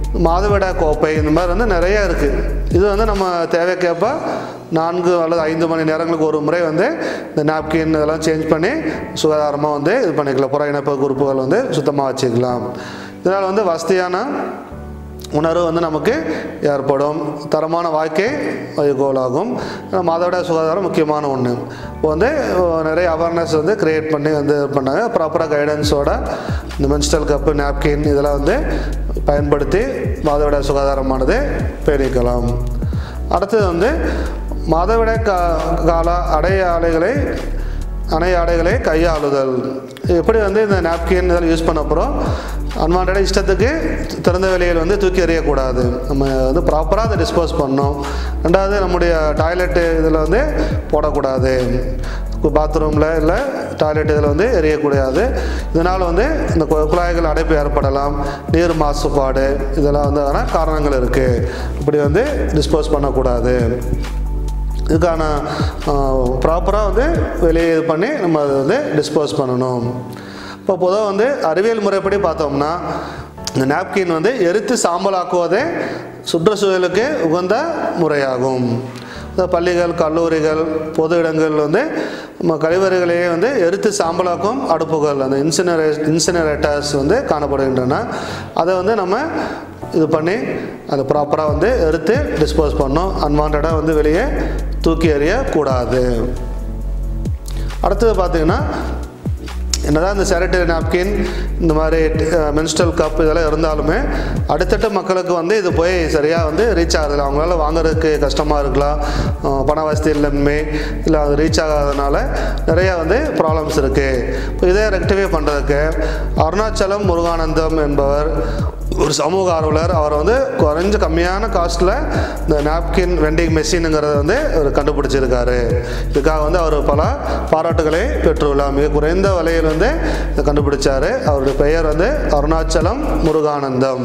மாதவிடாய் கோப்பை இந்த மாதிரி வந்து நிறைய இருக்குது இது வந்து நம்ம தேவைக்கேற்ப நான்கு அல்லது ஐந்து மணி நேரங்களுக்கு ஒரு முறை வந்து இந்த நாப்கின் இதெல்லாம் சேஞ்ச் பண்ணி சுகாதாரமாக வந்து இது பண்ணிக்கலாம் புற இணைப்பு உறுப்புகள் வந்து சுத்தமாக வச்சுக்கலாம் இதனால் வந்து வசதியான உணர்வு வந்து நமக்கு ஏற்படும் தரமான வாழ்க்கை வழிகோலாகும் மாதவிடாய் சுகாதாரம் முக்கியமான ஒன்று இப்போ வந்து அஹ், நிறைய அவேர்னஸ் வந்து க்ரியேட் பண்ணி வந்து இது பண்ணாங்க ப்ராப்பராக கைடன்ஸோட இந்த மென்ஸ்ட்ரல் கப்பு நாப்கின் இதெல்லாம் வந்து பயன்படுத்தி மாதவிடாய் சுகாதாரமானது பேணிக்கலாம் அடுத்தது வந்து மாதவிடாய் கா கால அடையாளைகளை அணை ஆடைகளை கையாளுதல் எப்படி வந்து இந்த நாப்கின் இதெல்லாம் யூஸ் பண்ண அப்புறம் அன்வான்டாக இஷ்டத்துக்கு திறந்த வெளியில் வந்து தூக்கி எறியக்கூடாது நம்ம வந்து ப்ராப்பராக அதை டிஸ்போஸ் பண்ணணும் ரெண்டாவது நம்முடைய டாய்லெட்டு இதில் வந்து போடக்கூடாது பாத்ரூமில் இல்லை டாய்லெட் இதில் வந்து எரியக்கூடாது இதனால் வந்து இந்த கு- குழாய்கள் அடைப்பு ஏற்படலாம் நீர் மாசுபாடு இதெல்லாம் வந்து ஆன காரணங்கள் இருக்குது இப்படி வந்து டிஸ்போஸ் பண்ணக்கூடாது இதுக்கான ப்ராப்பராக வந்து வெளியே இது பண்ணி நம்ம அதை வந்து டிஸ்போஸ் பண்ணணும் இப்போ பொதுவாக வந்து அறிவியல் முறைப்படி பார்த்தோம்னா இந்த நாப்கின் வந்து எரித்து சாம்பலாக்குவதே சுற்றுச்சூழலுக்கு உகந்த முறையாகும் இந்த பள்ளிகள் கல்லூரிகள் பொது இடங்கள் வந்து நம்ம கழிவறைகளையே வந்து எரித்து சாம்பலாக்கும் அடுப்புகள் அந்த இன்சினரே இன்சினரேட்டர்ஸ் வந்து காணப்படுகின்றன அதை வந்து நம்ம இது பண்ணி அதை ப்ராப்பராக வந்து எடுத்து டிஸ்போஸ் பண்ணணும் அன்வான்டாக வந்து வெளியே தூக்கி எறியக்கூடாது அடுத்தது பார்த்திங்கன்னா என்னதான் இந்த சானிட்டரி நாப்கின் இந்த மாதிரி மென்ஸ்ட்ரல் கப் இதெல்லாம் இருந்தாலுமே அடுத்தட்ட மக்களுக்கு வந்து இது போய் சரியாக வந்து ரீச் ஆகுதில்ல அவங்களால வாங்குறதுக்கு கஷ்டமாக இருக்கலாம் அஹ் பண வசதி இல்லைமே இல்லை அது ரீச் ஆகாதனால நிறையா வந்து ப்ராப்ளம்ஸ் இருக்குது இப்போ இதை ரெக்டிஃபை பண்ணுறதுக்கு அருணாச்சலம் முருகானந்தம் என்பவர் ஒரு சமூக ஆர்வலர் அவர் வந்து குறைஞ்ச கம்மியான காஸ்ட்டில் இந்த நாப்கின் வெண்டிங் மெஷினுங்கிறத வந்து அவர் கண்டுபிடிச்சிருக்காரு இதுக்காக வந்து அவர் பல பாராட்டுகளை பெற்றுள்ளார் மிக குறைந்த விலையில் வந்து இதை கண்டுபிடிச்சாரு அவருடைய பெயர் வந்து அருணாச்சலம் முருகானந்தம்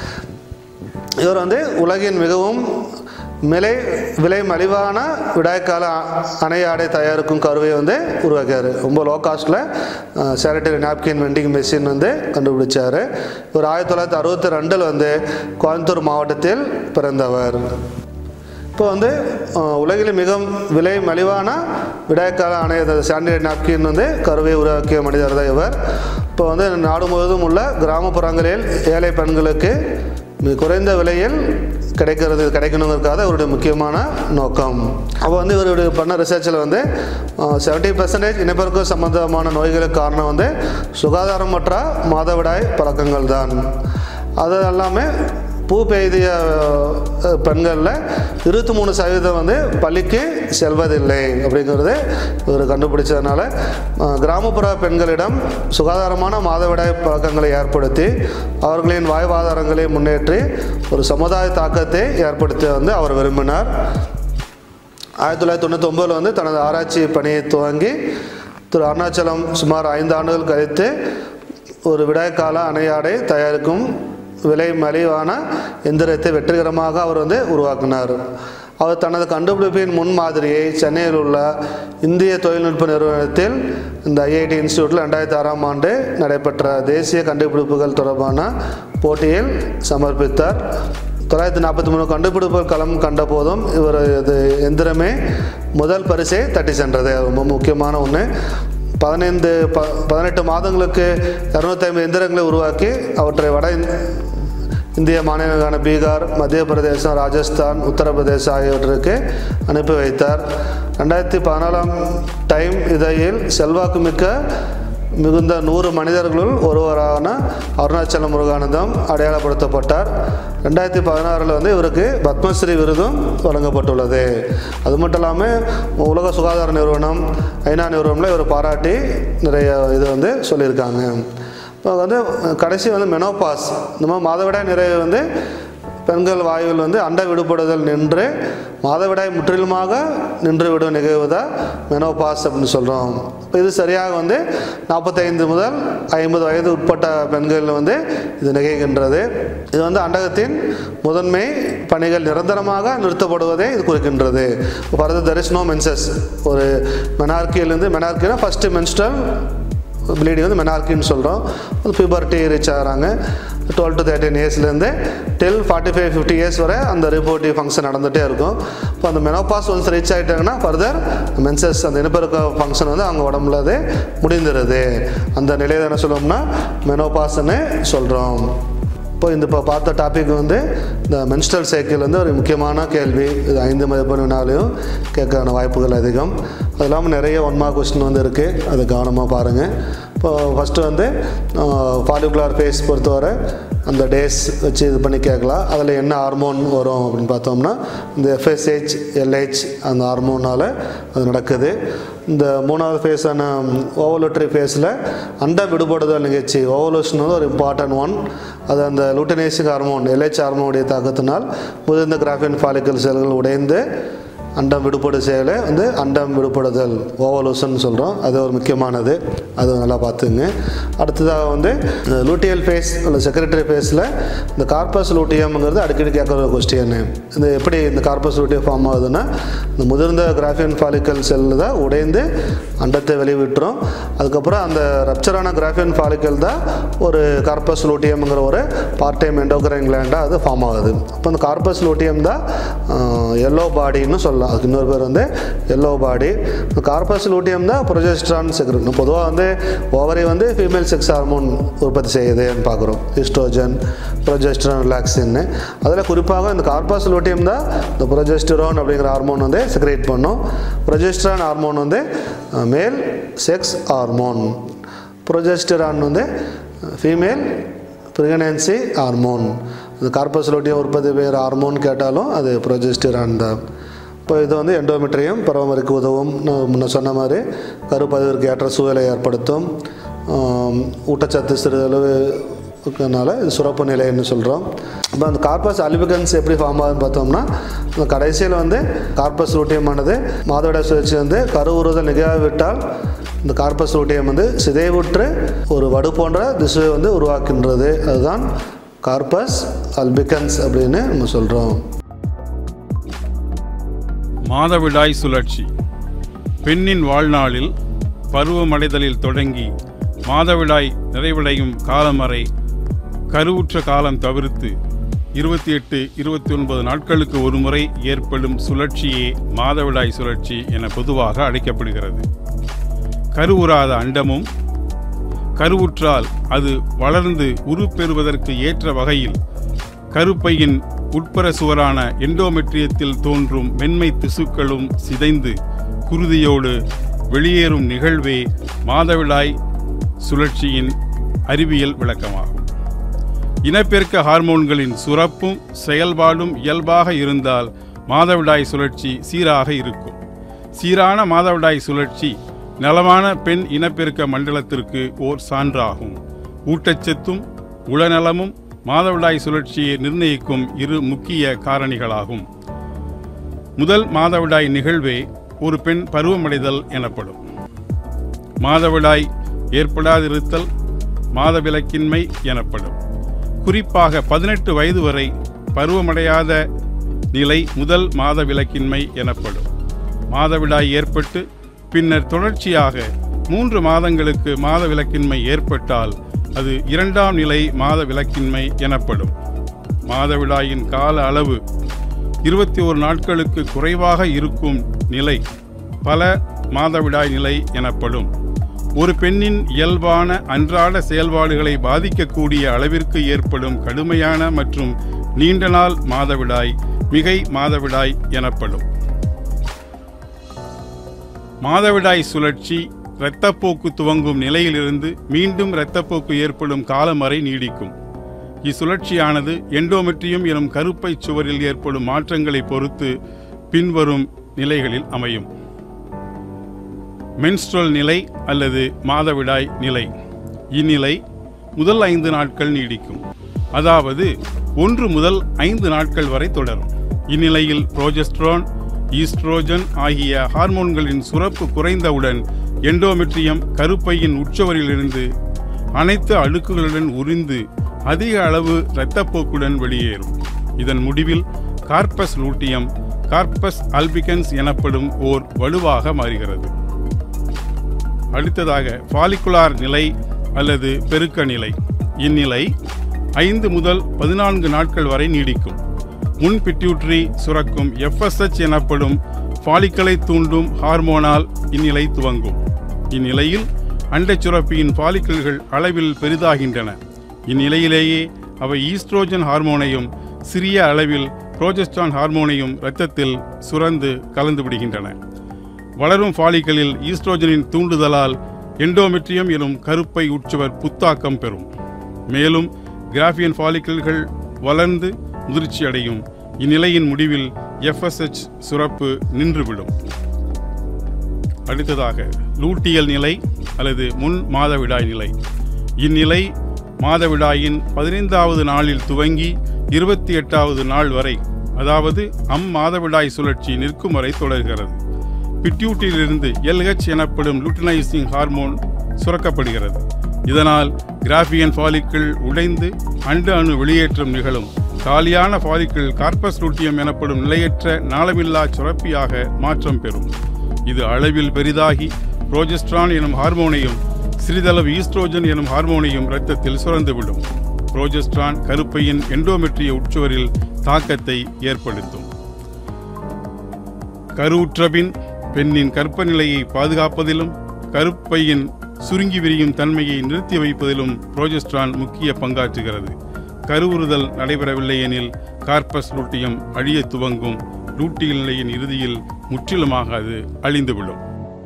இவர் வந்து உலகின் மிகவும் விலை விலை மலிவான விடாய்க்கால அ- அணை ஆடை தயாரிக்கும் கருவியை வந்து உருவாக்கியார் ரொம்ப லோ காஸ்ட்டில் சானிட்டரி நாப்கின் வெண்டிங் மெஷின் வந்து கண்டுபிடிச்சார் இவர் ஆயிரத்தி தொள்ளாயிரத்தி அறுபத்தி ரெண்டில் வந்து கோயம்புத்தூர் மாவட்டத்தில் பிறந்தவர் இப்போ வந்து அஹ், உலகில் மிக விலை மலிவான விடாய்க்கால அணை சானிடரி நாப்கின் வந்து கருவை உருவாக்கிய மனிதர் தான் இவர் இப்போ வந்து நாடு முழுவதும் உள்ள கிராமப்புறங்களில் ஏழை பெண்களுக்கு மிக குறைந்த விலையில் கிடைக்கிறது கிடைக்கணுங்கிறதுக்காக இவருடைய முக்கியமான நோக்கம் அப்போ வந்து இவருடைய பண்ண ரிசர்ச்சில் வந்து செவன்ட்டி பர்சன்டேஜ் இனப்பெருக்க சம்பந்தமான நோய்களுக்கு காரணம் வந்து சுகாதாரமற்ற மாதவிடாய் பழக்கங்கள் தான் அது எல்லாமே பூ பெய்திய அஹ், பெண்களில் இருபத்தி மூணு சதவீதம் வந்து பள்ளிக்கு செல்வதில்லை அப்படிங்கிறது இவர் கண்டுபிடிச்சதுனால அஹ், கிராமப்புற பெண்களிடம் சுகாதாரமான மாதவிடாய் பழக்கங்களை ஏற்படுத்தி அவர்களின் வாழ்வாதாரங்களை முன்னேற்றி ஒரு சமுதாய தாக்கத்தை ஏற்படுத்த வந்து அவர் விரும்பினார் ஆயிரத்தி தொள்ளாயிரத்தி தொண்ணூற்றி ஒம்போதில் வந்து தனது ஆராய்ச்சி பணியை துவங்கி திரு அருணாச்சலம் சுமார் ஐந்து ஆண்டுகள் கழித்து ஒரு விடாய்க்கால அணையாடை தயாரிக்கும் விலை மலிவான எந்திரத்தை வெற்றிகரமாக அவர் வந்து உருவாக்கினார் அவர் தனது கண்டுபிடிப்பின் முன்மாதிரியை சென்னையில் உள்ள இந்திய தொழில்நுட்ப நிறுவனத்தில் இந்த ஐஐடி இன்ஸ்டியூட்டில் ரெண்டாயிரத்தி ஆறாம் ஆண்டு நடைபெற்ற தேசிய கண்டுபிடிப்புகள் தொடர்பான போட்டியில் சமர்ப்பித்தார் தொள்ளாயிரத்தி நாற்பத்தி மூணு கண்டுபிடிப்புகள் களம் கண்ட போதும் இவர் இது எந்திரமே முதல் பரிசை தட்டி சென்றது அது ரொம்ப முக்கியமான ஒன்று பதினைந்து ப பதினெட்டு மாதங்களுக்கு இரநூத்தி ஐம்பது எந்திரங்களை உருவாக்கி அவற்றை வட இந்- இந்திய மாநிலங்களான பீகார் மத்திய பிரதேசம் ராஜஸ்தான் உத்தரப்பிரதேசம் ஆகியவற்றுக்கு அனுப்பி வைத்தார் ரெண்டாயிரத்தி பதினாலாம் டைம் இதழில் செல்வாக்குமிக்க மிகுந்த நூறு மனிதர்களுள் ஒருவரான அருணாச்சல முருகானந்தம் அடையாளப்படுத்தப்பட்டார் ரெண்டாயிரத்தி பதினாறில் வந்து இவருக்கு பத்மஸ்ரீ விருதும் வழங்கப்பட்டுள்ளது அது மட்டும் இல்லாமல் உலக சுகாதார நிறுவனம் ஐநா நிறுவனம்ல இவர் பாராட்டி நிறைய இது வந்து சொல்லியிருக்காங்க இப்போ வந்து கடைசி வந்து மெனோபாஸ் இந்த மாதிரி மாதவிடாய் நிறைவு வந்து பெண்கள் வாயுவில் வந்து அண்ட விடுபடுதல் நின்று மாதவிடாய் முற்றிலுமாக நின்று விடும் நிகழ்வு தான் மெனோபாஸ் அப்படின்னு சொல்கிறோம் இப்போ இது சரியாக வந்து நாற்பத்தைந்து முதல் ஐம்பது வயது உட்பட்ட பெண்கள் வந்து இது நிகழ்கின்றது இது வந்து அண்டகத்தின் முதன்மை பணிகள் நிரந்தரமாக நிறுத்தப்படுவதை இது குறிக்கின்றது இப்போ பரத தெர் இஸ் நோ மென்சஸ் ஒரு மெனார்கியிலேருந்து மெனார்கினா ஃபஸ்ட்டு மென்ஸ்ட்ரல் ப்ளீடிங் வந்து மெனார்கின்னு சொல்கிறோம் பியூபர்ட்டி ரீச் ஆகிறாங்க டுவெல் டு தேர்ட்டின் இயர்ஸ்லேருந்து till forty five fifty years வரை அந்த ரிப்போர்ட்டிவ் ஃபங்க்ஷன் நடந்துகிட்டே இருக்கும் இப்போ அந்த மெனோபாஸ் ஒன்ஸ் ரீச் ஆகிட்டாங்கன்னா ஃபர்தர் மென்சஸ் அந்த இனப்பெருக்க ஃபங்க்ஷன் வந்து அவங்க உடம்புல அது முடிந்துருது அந்த நிலையை என்ன சொல்லுவோம்னா மெனோபாஸ்ன்னு சொல்கிறோம் இப்போ இந்த இப்போ பார்த்த டாபிக் வந்து இந்த மென்ஸ்ட்ரல் சைக்கிள் வந்து ஒரு முக்கியமான கேள்வி இது ஐந்து மதிப்பெண்னாலையும் கேட்கறான வாய்ப்புகள் அதிகம் அது இல்லாமல் நிறைய ஒன் மார்க் கொஸ்டின் வந்து இருக்குது அதை கவனமாக பாருங்கள் இப்போ ஃபஸ்ட்டு வந்து ஃபாலிகுலார் ஃபேஸ் பொறுத்தவரை அந்த டேஸ் வச்சு இது பண்ணி கேட்கலாம் அதில் என்ன ஹார்மோன் வரும் அப்படின்னு பார்த்தோம்னா இந்த எஃப்எஸ்ஹெச் எல்ஹெச் அந்த ஹார்மோனால் அது நடக்குது இந்த மூணாவது ஃபேஸான ஓவலுட்ரி ஃபேஸில் அண்ட விடுபடுதல் நிகழ்ச்சி ஓவலூஷன் வந்து ஒரு இம்பார்ட்டன்ட் ஒன் அது அந்த லூட்டனேசிக் ஹார்மோன் எல்ஹெச் ஹார்மோனுடைய தாக்கத்தினால் முதிர்ந்த கிராஃபின் ஃபாலிக்கல் செல்கள் உடைந்து அண்டம் விடுபடு செயலை வந்து அண்டம் விடுபடுதல் ஓவலூஷன் சொல்கிறோம் அது ஒரு முக்கியமானது அது நல்லா பார்த்துங்க அடுத்ததாக வந்து லூட்டியல் ஃபேஸ் இல்லை செக்ரட்டரி ஃபேஸில் இந்த கார்பஸ் லூட்டியம்ங்கிறது அடிக்கடி கேட்குற ஒரு கொஸ்டின் இந்த எப்படி இந்த கார்பஸ் லூட்டியம் ஃபார்ம் ஆகுதுன்னா இந்த முதிர்ந்த கிராஃபியன் ஃபாலிக்கல் செல்லு தான் உடைந்து அண்டத்தை வெளிவிட்டுரும் அதுக்கப்புறம் அந்த ரப்சரான கிராஃபியன் ஃபாலிக்கல் தான் ஒரு கார்பஸ் லூட்டியம்ங்கிற ஒரு பார்ட் டைம் எண்டோக்ரைன் கிளாண்டாக அது ஃபார்ம் ஆகுது அப்போ அந்த கார்பஸ் லூட்டியம் தான் எல்லோ பாடின்னு சொல்லலாம் அதுக்கு இன்னொரு பேர் வந்து எல்லோ பாடி கார்பஸ் லூட்டியம் தான் ப்ரொஜெஸ்ட்ரான் செக்ரட் பொதுவாக வந்து ஓவரி வந்து ஃபீமேல் செக்ஸ் ஹார்மோன் உற்பத்தி செய்யுதுன்னு பார்க்குறோம் ஹிஸ்ட்ரோஜன் ப்ரொஜெஸ்ட்ரான் ரிலாக்ஸின்னு அதில் குறிப்பாக இந்த கார்பஸ் லூட்டியம் தான் இந்த ப்ரொஜெஸ்டரோன் அப்படிங்கிற ஹார்மோன் வந்து செக்ரேட் பண்ணும் ப்ரொஜெஸ்ட்ரான் ஹார்மோன் வந்து மேல் செக்ஸ் ஹார்மோன் ப்ரொஜெஸ்டரான் வந்து ஃபீமேல் ப்ரெக்னன்சி ஹார்மோன் இந்த கார்பஸ் லூட்டியம் உற்பத்தி பெயர் ஹார்மோன் கேட்டாலும் அது ப்ரொஜெஸ்டரான் தான் இப்போ இது வந்து எண்டோமெட்ரியம் பராமரிக்க உதவும் நான் முன்ன சொன்ன மாதிரி கருப்பதற்கு ஏற்ற சூழலை ஏற்படுத்தும் ஆம், ஊட்டச்சத்து சிறிதளவு இருக்கனால இது சுரப்பு நிலைன்னு சொல்கிறோம் இப்போ அந்த கார்பஸ் அலிபிகன்ஸ் எப்படி ஃபார்ம் ஆகுதுன்னு பார்த்தோம்னா இந்த கடைசியில் வந்து கார்பஸ் லூட்டியமானது மாதவிட சுழற்சி வந்து கருவுறுதல் நிகழாவிட்டால் இந்த கார்பஸ் லூட்டியம் வந்து சிதைவுற்று ஒரு வடு போன்ற திசுவை வந்து உருவாக்கின்றது அதுதான் கார்பஸ் அல்பிகன்ஸ் அப்படின்னு நம்ம சொல்கிறோம் மாதவிடாய் சுழற்சி பெண்ணின் வாழ்நாளில் பருவமடைதலில் தொடங்கி மாதவிடாய் நிறைவடையும் காலம் வரை கருவுற்ற காலம் தவிர்த்து இருபத்தி எட்டு இருபத்தி ஒன்பது நாட்களுக்கு ஒருமுறை ஏற்படும் சுழற்சியே மாதவிடாய் சுழற்சி என பொதுவாக அழைக்கப்படுகிறது கருவுறாத அண்டமும் கருவுற்றால் அது வளர்ந்து உருப்பெறுவதற்கு ஏற்ற வகையில் கருப்பையின் உட்புற சுவரான எண்டோமெட்ரியத்தில் தோன்றும் மென்மை திசுக்களும் சிதைந்து குருதியோடு வெளியேறும் நிகழ்வே மாதவிடாய் சுழற்சியின் அறிவியல் விளக்கமாகும் இனப்பெருக்க ஹார்மோன்களின் சுரப்பும் செயல்பாடும் இயல்பாக இருந்தால் மாதவிடாய் சுழற்சி சீராக இருக்கும் சீரான மாதவிடாய் சுழற்சி நலமான பெண் இனப்பெருக்க மண்டலத்திற்கு ஓர் சான்றாகும் ஊட்டச்சத்தும் உளநலமும் மாதவிடாய் சுழற்சியை நிர்ணயிக்கும் இரு முக்கிய காரணிகளாகும் முதல் மாதவிடாய் நிகழ்வே ஒரு பெண் பருவமடைதல் எனப்படும் மாதவிடாய் ஏற்படாதிருத்தல் மாதவிலக்கின்மை எனப்படும் குறிப்பாக பதினெட்டு வயது வரை பருவமடையாத நிலை முதல் மாதவிலக்கின்மை எனப்படும் மாதவிடாய் ஏற்பட்டு பின்னர் தொடர்ச்சியாக மூன்று மாதங்களுக்கு மாதவிலக்கின்மை ஏற்பட்டால் அது இரண்டாம் நிலை மாதவிலக்கின்மை எனப்படும் மாதவிடாயின் கால அளவு இருபத்தி ஒரு நாட்களுக்கு குறைவாக இருக்கும் நிலை பல மாதவிடாய் நிலை எனப்படும் ஒரு பெண்ணின் இயல்பான அன்றாட செயல்பாடுகளை பாதிக்கக்கூடிய அளவிற்கு ஏற்படும் கடுமையான மற்றும் நீண்ட நாள் மாதவிடாய் மிகை மாதவிடாய் எனப்படும் மாதவிடாய் சுழற்சி இரத்தப்போக்கு துவங்கும் நிலையிலிருந்து மீண்டும் இரத்தப்போக்கு ஏற்படும் காலம் வரை நீடிக்கும் இச்சுழற்சியானது எண்டோமெட்ரியம் எனும் கருப்பை சுவரில் ஏற்படும் மாற்றங்களை பொறுத்து பின்வரும் நிலைகளில் அமையும் மென்ஸ்ட்ரல் நிலை அல்லது மாதவிடாய் நிலை இந்நிலை முதல் ஐந்து நாட்கள் நீடிக்கும் அதாவது ஒன்று முதல் ஐந்து நாட்கள் வரை தொடரும் இந்நிலையில் புரோஜெஸ்ட்ரான் ஈஸ்ட்ரோஜன் ஆகிய ஹார்மோன்களின் சுரப்பு குறைந்தவுடன் எண்டோமெட்ரியம் கருப்பையின் உட்சுவரிலிருந்து அனைத்து அழுக்குகளுடன் உறிந்து அதிக அளவு இரத்தப்போக்குடன் வெளியேறும் இதன் முடிவில் கார்பஸ் லூட்டியம் கார்பஸ் அல்பிகன்ஸ் எனப்படும் ஓர் வலுவாக மாறுகிறது அடுத்ததாக ஃபாலிகுலார் நிலை அல்லது பெருக்க நிலை இந்நிலை ஐந்து முதல் பதினான்கு நாட்கள் வரை நீடிக்கும் முன் பிட்யூட்ரி சுரக்கும் எஃப்எஸ்ஹெச் எனப்படும் ஃபாலிக்கலை தூண்டும் ஹார்மோனால் இந்நிலை துவங்கும் இந்நிலையில் அண்டைச் சுரப்பியின் ஃபாலிக்கல்கள் அளவில் பெரிதாகின்றன இந்நிலையிலேயே அவை ஈஸ்ட்ரோஜன் ஹார்மோனையும் சிறிய அளவில் புரோஜெஸ்டான் ஹார்மோனையும் இரத்தத்தில் சுரந்து கலந்து விடுகின்றன வளரும் ஃபாலிக்கலில் ஈஸ்ட்ரோஜனின் தூண்டுதலால் எண்டோமெட்ரியம் எனும் கருப்பை உட்சுவர் புத்தாக்கம் பெறும் மேலும் கிராஃபியன் ஃபாலிக்கல்கள் வளர்ந்து முதிர்ச்சியடையும் இந்நிலையின் முடிவில் எஃப்எஸ்ஹெச் சுரப்பு நின்றுவிடும் அடுத்ததாக லூட்டியல் நிலை அல்லது முன் மாதவிடாய் நிலை இந்நிலை மாதவிடாயின் பதினைந்தாவது நாளில் துவங்கி இருபத்தி எட்டாவது நாள் வரை அதாவது அம் மாதவிடாய் சுழற்சி நிற்கும் வரை தொடர்கிறது பிட்யூட்டிலிருந்து எல்ஹெச் எனப்படும் லூட்டினைசிங் ஹார்மோன் சுரக்கப்படுகிறது இதனால் கிராஃபியன் ஃபாலிக்கிள் உடைந்து அண்டு அணு வெளியேற்றம் நிகழும் காலியான ஃபாலிக்கிள் கார்பஸ் லூட்டியம் எனப்படும் நிலையற்ற நாளமில்லா சுரப்பியாக மாற்றம் பெறும் இது அளவில் பெரிதாகி புரோஜெஸ்ட்ரான் எனும் ஹார்மோனையும் சிறிதளவு ஈஸ்ட்ரோஜன் எனும் ஹார்மோனையும் இரத்தத்தில் சுரந்துவிடும் புரோஜெஸ்ட்ரான் கருப்பையின் எண்டோமெட்ரிய உட்சுவரில் தாக்கத்தை ஏற்படுத்தும் கருவுற்றபின் பெண்ணின் கற்பநிலையை பாதுகாப்பதிலும் கருப்பையின் சுருங்கி விரியும் தன்மையை நிறுத்தி வைப்பதிலும் புரோஜெஸ்ட்ரான் முக்கிய பங்காற்றுகிறது கருவுறுதல் நடைபெறவில்லை எனில் கார்பஸ் லூட்டியம் அழிய துவங்கும் லூட்டியல் நிலையின் இறுதியில் முற்றிலுமாக அது அழிந்துவிடும்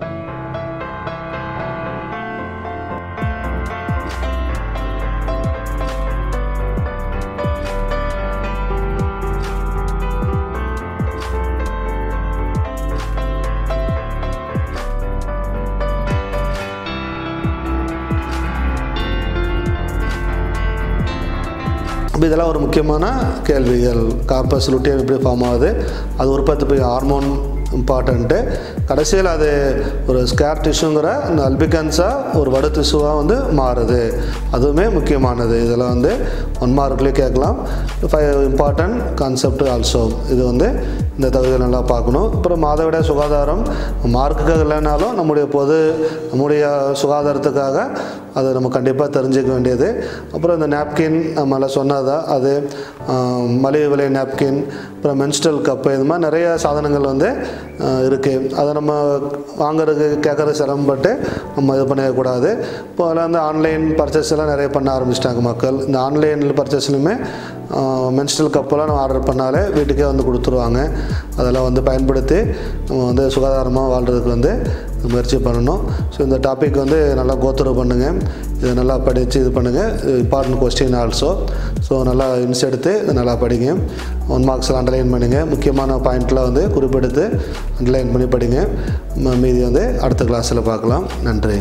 இப்போ இதெல்லாம் ஒரு முக்கியமான கேள்விகள் கார்பஸ் லுட்டியம் எப்படி ஃபார்ம் ஆகுது அது உற்பத்தி போய் ஹார்மோன் இம்பார்ட்டண்ட்டு கடைசியில் அது ஒரு ஸ்கேர் டிஷ்யூங்கிற இந்த அல்பிகன்ஸாக ஒரு வடு திசுவாக வந்து மாறுது அதுவுமே முக்கியமானது இதெல்லாம் வந்து ஒன் மார்க்லேயே கேட்கலாம் ஃபைவ் இம்பார்ட்டன்ட் கான்செப்ட் ஆல்சோ இது வந்து இந்த தகுதியை நல்லா பார்க்கணும் அப்புறம் மாதவிடாய் சுகாதாரம் மார்க்குக்காக இல்லைனாலும் நம்முடைய பொது நம்முடைய சுகாதாரத்துக்காக அதை நம்ம கண்டிப்பாக தெரிஞ்சுக்க வேண்டியது அப்புறம் இந்த நாப்கின் நம்மள சொன்னதா அது ஆஹ், மலிவு விலை நாப்கின் அப்புறம் மென்ஸ்ட்ரல் கப்பு இது மாதிரி நிறைய சாதனங்கள் வந்து இருக்குது அதை நம்ம வாங்குறதுக்கு கேட்குறது சிரமப்பட்டு நம்ம இது பண்ணிடக்கூடாது இப்போ அதில் வந்து ஆன்லைன் பர்ச்சேஸ் எல்லாம் நிறைய பண்ண ஆரம்பிச்சிட்டாங்க மக்கள் இந்த ஆன்லைன் பர்ச்சேஸ்லையுமே மென்ஸ்ட்ரல் கப்பெல்லாம் நம்ம ஆர்டர் பண்ணாலே வீட்டுக்கே வந்து கொடுத்துருவாங்க அதெல்லாம் வந்து பயன்படுத்தி நம்ம வந்து சுகாதாரமாக வாழ்கிறதுக்கு வந்து முயற்சி பண்ணணும் ஸோ இந்த டாபிக் வந்து நல்லா கோத்துரு பண்ணுங்கள் இதை நல்லா படித்து இது பண்ணுங்கள் இம்பார்ட்டன்ட் கொஸ்டின் ஆல்சோ ஸோ நல்லா இன்ஸ் எடுத்து இதை நல்லா படிங்க ஒன் மார்க்ஸில் அண்டர்லைன் பண்ணுங்கள் முக்கியமான பாயிண்ட்லாம் வந்து குறிப்பெடுத்து அண்டர்லைன் பண்ணி படிங்க ம- மீதி வந்து அடுத்த கிளாஸில் பார்க்கலாம் நன்றி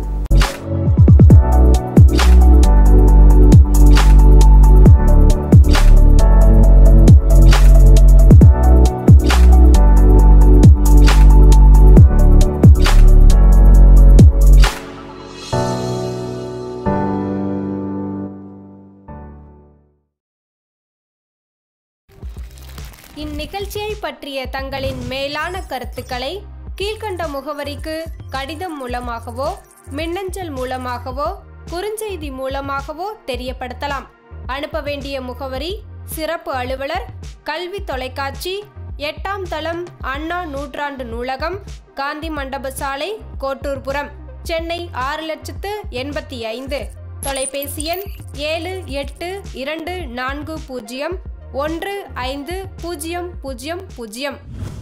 இந்நிகழ்ச்சியை பற்றிய தங்களின் மேலான கருத்துக்களை கீழ்க்கண்ட முகவரிக்கு கடிதம் மூலமாகவோ மின்னஞ்சல் மூலமாகவோ குறுஞ்செய்தி மூலமாகவோ தெரியப்படுத்தலாம் அனுப்ப வேண்டிய முகவரி சிறப்பு அலுவலர் கல்வி தொலைக்காட்சி எட்டாம் தளம் அண்ணா நூற்றாண்டு நூலகம் காந்தி மண்டப சாலை கோட்டூர்புரம் சென்னை ஆறு லட்சத்து எண்பத்தி ஐந்து தொலைபேசி எண் ஏழு எட்டு இரண்டு நான்கு பூஜ்ஜியம் ஒன்று ஐந்து பூஜ்ஜியம் பூஜ்ஜியம் பூஜ்ஜியம்